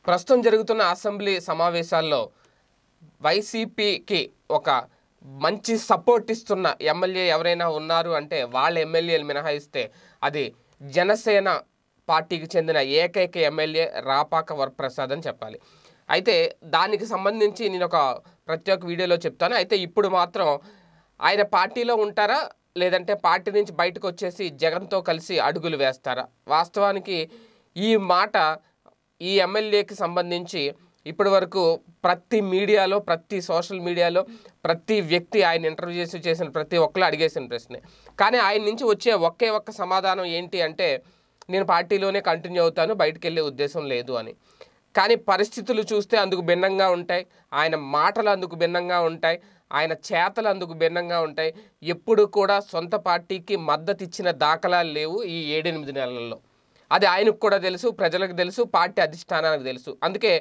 ప్రస్తుతం జరుగుతున్న అసెంబ్లీ సమావేశాల్లో వైసీపీకి ఒక మంచి సపోర్ట్ ఇస్తున్న ఎమ్మెల్యే ఎవరైనా ఉన్నారు అంటే వాళ్ళ ఎమ్మెల్యేలు మినహాయిస్తే అది జనసేన పార్టీకి చెందిన ఏకైక ఎమ్మెల్యే రాపాక వరప్రసాద్ అని చెప్పాలి అయితే దానికి సంబంధించి నేను ఒక ప్రత్యేక వీడియోలో చెప్తాను అయితే ఇప్పుడు మాత్రం ఆయన పార్టీలో ఉంటారా లేదంటే పార్టీ నుంచి బయటకు వచ్చేసి జగన్తో కలిసి అడుగులు వేస్తారా వాస్తవానికి ఈ మాట ఈ ఎమ్మెల్యేకి సంబంధించి ఇప్పటి వరకు ప్రతి మీడియాలో ప్రతి సోషల్ మీడియాలో ప్రతి వ్యక్తి ఆయన ఇంటర్వ్యూ చేసి చేసిన ప్రతి ఒక్కరు అడిగేసిన ప్రశ్నే కానీ ఆయన నుంచి వచ్చే ఒకే ఒక్క సమాధానం ఏంటి అంటే నేను పార్టీలోనే కంటిన్యూ అవుతాను బయటికి వెళ్ళే ఉద్దేశం లేదు అని కానీ పరిస్థితులు చూస్తే అందుకు భిన్నంగా ఉంటాయి ఆయన మాటలు అందుకు భిన్నంగా ఉంటాయి ఆయన చేతలు అందుకు భిన్నంగా ఉంటాయి ఎప్పుడు కూడా సొంత పార్టీకి మద్దతు ఇచ్చిన దాఖలాలు లేవు ఈ ఏడెనిమిది నెలల్లో అది ఆయనకు కూడా తెలుసు ప్రజలకు తెలుసు పార్టీ అధిష్టానానికి తెలుసు అందుకే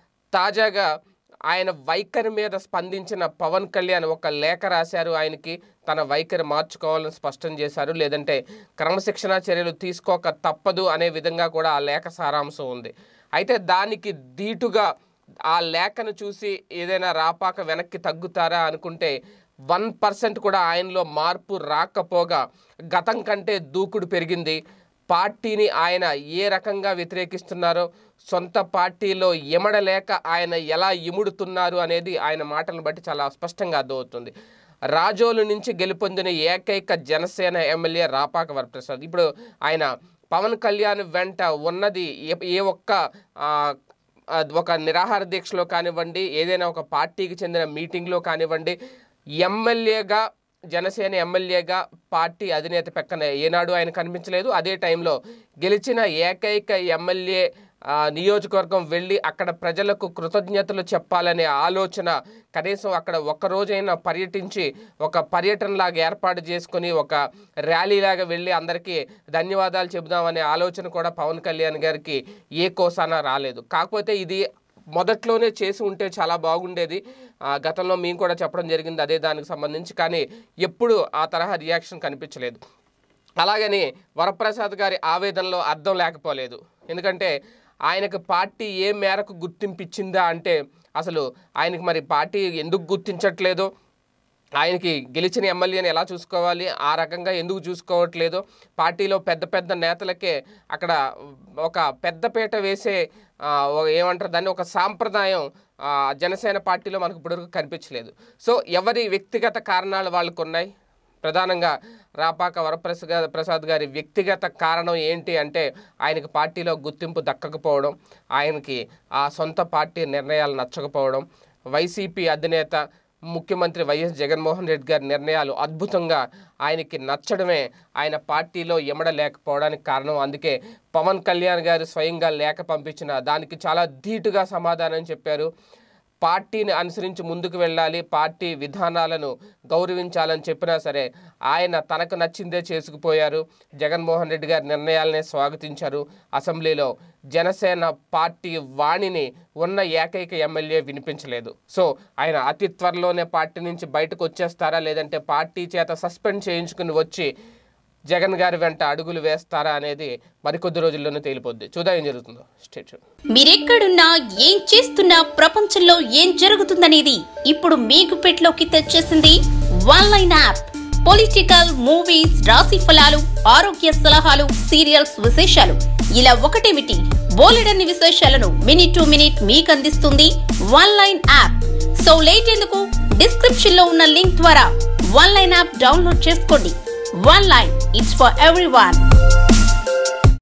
తాజాగా ఆయన వైఖరి మీద స్పందించిన పవన్ కళ్యాణ్ ఒక లేఖ రాశారు ఆయనకి తన వైఖరి మార్చుకోవాలని స్పష్టం చేశారు లేదంటే క్రమశిక్షణా చర్యలు తీసుకోక తప్పదు అనే విధంగా కూడా ఆ లేఖ సారాంశం ఉంది అయితే దానికి ధీటుగా ఆ లేఖను చూసి ఏదైనా రాపాక వెనక్కి తగ్గుతారా అనుకుంటే వన్ పర్సెంట్ కూడా ఆయనలో మార్పు రాకపోగా గతం కంటే దూకుడు పెరిగింది పార్టీని ఆయన ఏ రకంగా వ్యతిరేకిస్తున్నారో సొంత పార్టీలో ఎమడలేక ఆయన ఎలా ఇముడుతున్నారు అనేది ఆయన మాటలను బట్టి చాలా స్పష్టంగా అర్థమవుతుంది రాజోలు నుంచి గెలుపొందిన ఏకైక జనసేన ఎమ్మెల్యే రాపాక వరప్రసాద్ ఇప్పుడు ఆయన పవన్ కళ్యాణ్ వెంట ఉన్నది ఏ ఏ ఒక్క ఆ, ఆ, ఒక నిరాహార దీక్షలో కానివ్వండి ఏదైనా ఒక పార్టీకి చెందిన మీటింగ్లో కానివ్వండి ఎమ్మెల్యేగా జనసేన ఎమ్మెల్యేగా పార్టీ అధినేత పక్కన ఏనాడు ఆయన కనిపించలేదు అదే టైంలో గెలిచిన ఏకైక ఎమ్మెల్యే ఆ, నియోజకవర్గం వెళ్ళి అక్కడ ప్రజలకు కృతజ్ఞతలు చెప్పాలనే ఆలోచన కనీసం అక్కడ ఒక్క రోజైనా పర్యటించి ఒక పర్యటనలాగా ఏర్పాటు చేసుకుని ఒక ర్యాలీలాగా వెళ్ళి అందరికీ ధన్యవాదాలు చెబుదామనే ఆలోచన కూడా పవన్ కళ్యాణ్ గారికి ఏ కోసాన రాలేదు కాకపోతే ఇది మొదట్లోనే చేసి ఉంటే చాలా బాగుండేది ఆ, గతంలో మేము కూడా చెప్పడం జరిగింది అదే దానికి సంబంధించి కానీ ఎప్పుడు ఆ తరహా రియాక్షన్ కనిపించలేదు అలాగని వరప్రసాద్ గారి ఆవేదనలో అర్థం లేకపోలేదు ఎందుకంటే ఆయనకు పార్టీ ఏ మేరకు గుర్తింపు ఇచ్చిందా అంటే అసలు ఆయనకి మరి పార్టీ ఎందుకు గుర్తించట్లేదో ఆయనకి గెలిచిన ఎమ్మెల్యేని ఎలా చూసుకోవాలి ఆ రకంగా ఎందుకు చూసుకోవట్లేదు పార్టీలో పెద్ద పెద్ద నేతలకే అక్కడ ఒక పెద్దపీట వేసే ఆ, ఓ- ఏమంటారు దాన్ని ఒక సాంప్రదాయం ఆ, జనసేన పార్టీలో మనకు ఇప్పటివరకు కనిపించలేదు సో ఎవరి వ్యక్తిగత కారణాలు వాళ్ళకు ఉన్నాయి ప్రధానంగా రాపాక వరప్రసాద్ ప్రసాద్ గారి వ్యక్తిగత కారణం ఏంటి అంటే ఆయనకి పార్టీలో గుర్తింపు దక్కకపోవడం ఆయనకి ఆ సొంత పార్టీ నిర్ణయాలు నచ్చకపోవడం వైసీపీ అధినేత ముఖ్యమంత్రి వైఎస్ జగన్మోహన్ రెడ్డి గారి నిర్ణయాలు అద్భుతంగా ఆయనకి నచ్చడమే ఆయన పార్టీలో ఎమడలేకపోవడానికి కారణం అందుకే పవన్ కళ్యాణ్ గారు స్వయంగా లేఖ పంపించిన దానికి చాలా ధీటుగా సమాధానం చెప్పారు పార్టీని అనుసరించి ముందుకు వెళ్ళాలి పార్టీ విధానాలను గౌరవించాలని చెప్పినా సరే ఆయన తనకు నచ్చిందే చేసుకుపోయారు జగన్మోహన్ రెడ్డి గారి నిర్ణయాలనే స్వాగతించారు అసెంబ్లీలో జనసేన పార్టీ వాణిని ఉన్న ఏకైక ఎమ్మెల్యే వినిపించలేదు సో ఆయన అతి త్వరలోనే పార్టీ నుంచి బయటకు వచ్చేస్తారా లేదంటే పార్టీ చేత సస్పెండ్ చేయించుకుని వచ్చి జగన్ గారి వెంట అడుగులు వేస్తారా అనేది మరికొద్ది రోజుల్లోనే తేలిపోద్ది చూద్దాం ఏం జరుగుతుందో స్టేట్ మీరెక్కడున్నా ఏం చేస్తున్నా ప్రపంచంలో ఏం జరుగుతుందనేది ఇప్పుడు మీకు పెట్లోకి తెచ్చేసింది one line app political movies రాశి ఫలాలు ఆరోగ్య సలహాలు సీరియల్స్ విశేషాలు ఇలా ఒకటేమిటి బోలెడన్ని విశేషాలను మినిట్ టు మినిట్ మీకు అందిస్తుంది one line app so late ఎందుకు డిస్క్రిప్షన్ లో ఉన్న లింక్ ద్వారా వన్ లైన్ యాప్ డౌన్లోడ్ చేసుకోండి one line it's for every